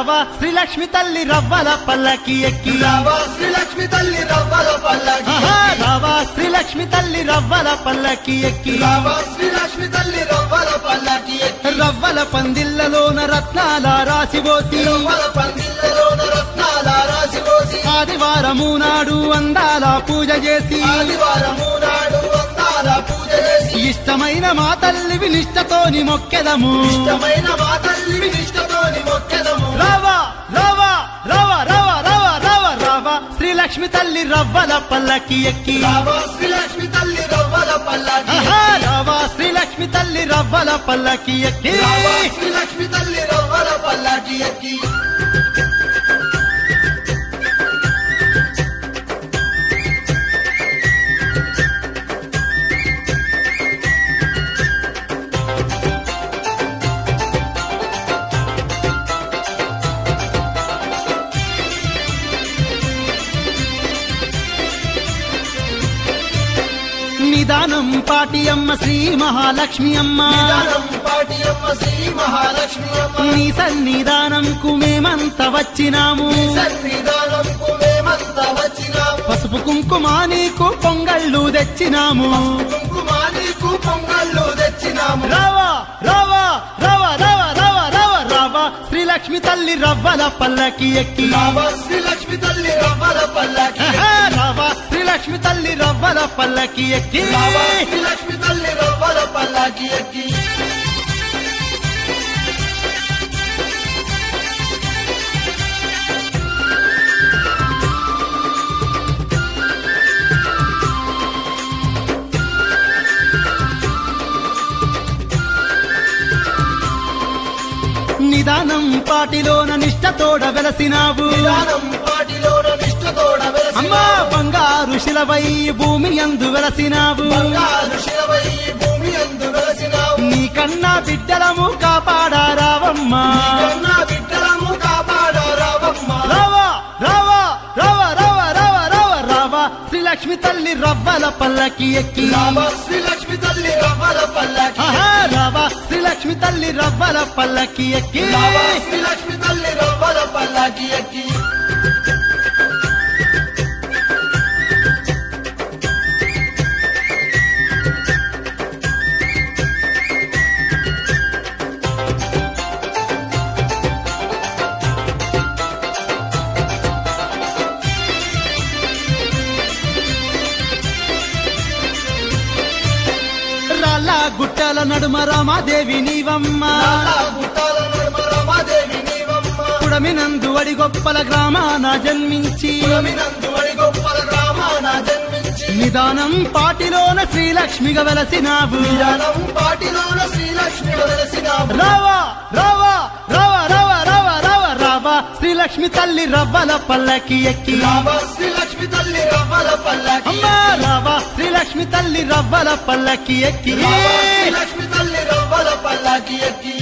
రావా శ్రీలక్ష్మి తల్లి రవ్వల పల్లకి ఎక్కి రావా శ్రీలక్ష్మి తల్లి రవ్వల పల్లకి ఆహా, రావా శ్రీలక్ష్మి తల్లి రవ్వల పల్లకి ఎక్కి రావా శ్రీలక్ష్మి తల్లి రవ్వల పల్లకి ఎక్కి రవ్వల పందిళ్ళలోన రత్నాల రాసిపోసి రవ్వల పందిళ్ళలోన రత్నాల రాసి పోసి ఆదివారము నాడు అందాల పూజ చేసి ఆదివారము నాడు అందాల పూజ చేసి ఇష్టమైన మా తల్లివి నిష్టతోని మొక్కెదము ఇష్టమైన మా తల్లి నిష్టతోని మొక్కెదము రావా రావా రావా రావా రావా రావా రావా శ్రీలక్ష్మి తల్లి రవ్వల పల్లకి ఎక్కి రావా శ్రీలక్ష్మి తల్లి రవ్వల పల్లకి ఆహా, రావా శ్రీలక్ష్మి తల్లి రవ్వల పల్లకి ఎక్కి రావా శ్రీలక్ష్మి తల్లి రవ్వల పల్లకి ఎక్కి నిదానం పాటి అమ్మ శ్రీ మహాలక్ష్మి అమ్మ నిదానం పాటి అమ్మ శ్రీ మహాలక్ష్మి అమ్మ నీ సన్నిధానంకు మేమంత వచ్చినాము సన్నిధానంకు మేమంతా వచ్చినాము పసుపు కుంకుమ నీకు పొంగళ్ళు తెచ్చినాము కుంకుమ నీకు పొంగళ్ళు తెచ్చినాము రావా రావా రావా రావా రావా రావా రావా శ్రీలక్ష్మి తల్లి రవ్వల పల్లకి ఎక్కి రావా శ్రీలక్ష్మి తల్లి రవ్వల పల్లకి ఆహా, రావా శ్రీలక్ష్మి తల్లి రవ్వల పల్లకి ఎక్కి రావా శ్రీలక్ష్మి తల్లి రవ్వల పల్లకి ఎక్కి నిదానం పాటిలోన నిష్టతోడ వెలసినావు నిదానం పాటిలోన నిష్టతోడ వెలసిన అమ్మా బంగారు శిలవై భూమి అందు వెలసినావు బంగారు శిలవై భూమి అందు వెలసినావు నీ కన్నా బిడ్డలము కాపాడారావమ్మా కన్నా బిడ్డలము కాపాడా రావమ్మ రావా రావా రావా రావా రావా రావా రావా శ్రీలక్ష్మి తల్లి రవ్వల పల్లకి ఎక్కి రావా శ్రీలక్ష్మి తల్లి రవ్వల పల్లకి ఆహా, రావా శ్రీలక్ష్మి తల్లి రవ్వల పల్లకి ఎక్కి రావా శ్రీలక్ష్మి తల్లి రవ్వల పల్లకి ఎక్కి రాళ్ళ గుట్టల నడుమ రామాదేవి నీవమ్మ నాలా గుట్టాల నడుమ రమాదేవి నీవమ్మ పుడమినందు అడి గొప్పల గ్రామాన జన్మించి పురమినందు అడి గొప్పల గ్రామాన జన్మించి నిదానం పాటిలోన శ్రీలక్ష్మిగా వెలసినావు నిదానం పాటిలోన శ్రీలక్ష్మి వెలసినావు రావా రావా రావా రావా రావా రావా రావా శ్రీలక్ష్మి తల్లి రవ్వల పల్లకి ఎక్కి రావా శ్రీలక్ష్మి తల్లి రవ్వల పల్లకి అమ్మా రావా శ్రీలక్ష్మి తల్లి రవ్వల పల్లకి ఎక్కి రావా శ్రీలక్ష్మి తల్లి రవ్వల పల్లకి ఎక్కి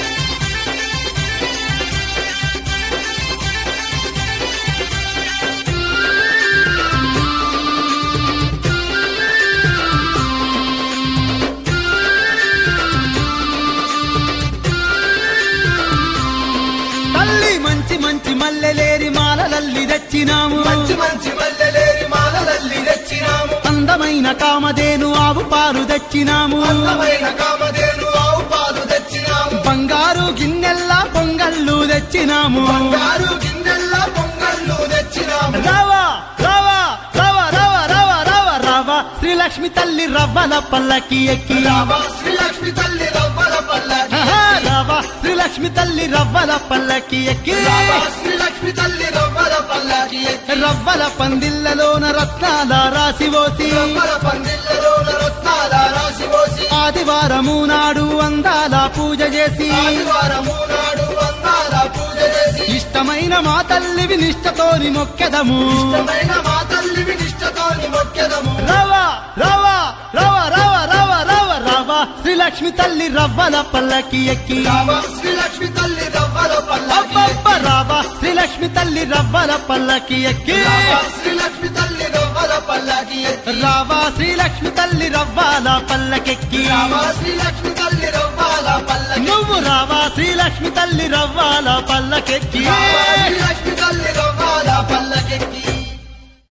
తల్లి మంచి మంచి మల్లెలేరి మాలలల్లి తెచ్చినాము మంచి మంచి మల్లెలేరి మాలలల్లి తెచ్చినాము అందమైన కామధేను ఆవు పాలు తెచ్చినాము అందమైన కామధేను ఆవు పాలు తెచ్చినాము బంగారు గిన్నెల్లా పొంగళ్ళు తెచ్చినాము బంగారు గిన్నెల్ల పొంగళ్ళు తెచ్చినాము రావా రావా రావా రావా రావా రావా రావా శ్రీలక్ష్మి తల్లి రవ్వల పల్లకి ఎక్కి రావా శ్రీలక్ష్మి తల్లి రవ్వల పల్లకి ఆహా, రావా శ్రీలక్ష్మి తల్లి రవ్వల పల్లకి ఎక్కి రావా శ్రీలక్ష్మి తల్లి రవ్వల పల్లకి ఎక్కి రవ్వల పందిళ్ళలోన రత్నాల రాసిపోసి రవ్వల పందిళ్ళలోన రత్నాల రాసి పోసి ఆదివారము నాడు అందాల పూజ చేసి ఆదివారము నాడు వందాల పూజ చేసి ఇష్టమైన మా తల్లివి నిష్టతోని మొక్కెదము ఇష్టమైన మా తల్లివి నిష్టతోని మొక్కెదము రావా రావా రావా రావా రావా రావా రావా శ్రీలక్ష్మి తల్లి రవ్వల పల్లకి ఎక్కి రావా శ్రీలక్ష్మి తల్లి రవ్వల పల్లకి అబ్బబ్బ రావా శ్రీలక్ష్మి తల్లి రవ్వల పల్లకి ఎక్కి రావా శ్రీలక్ష్మి తల్లి రవ్వల పల్లకి ఎక్కి రావా శ్రీలక్ష్మి తల్లి రవ్వాల పల్లకెక్కి రావా శ్రీలక్ష్మి తల్లి రవ్వాల పల్లకి నువ్వు రావా శ్రీలక్ష్మి తల్లి రవ్వాల పల్లకెక్కి రావా శ్రీలక్ష్మి తల్లి రవ్వాల పల్లకెక్కి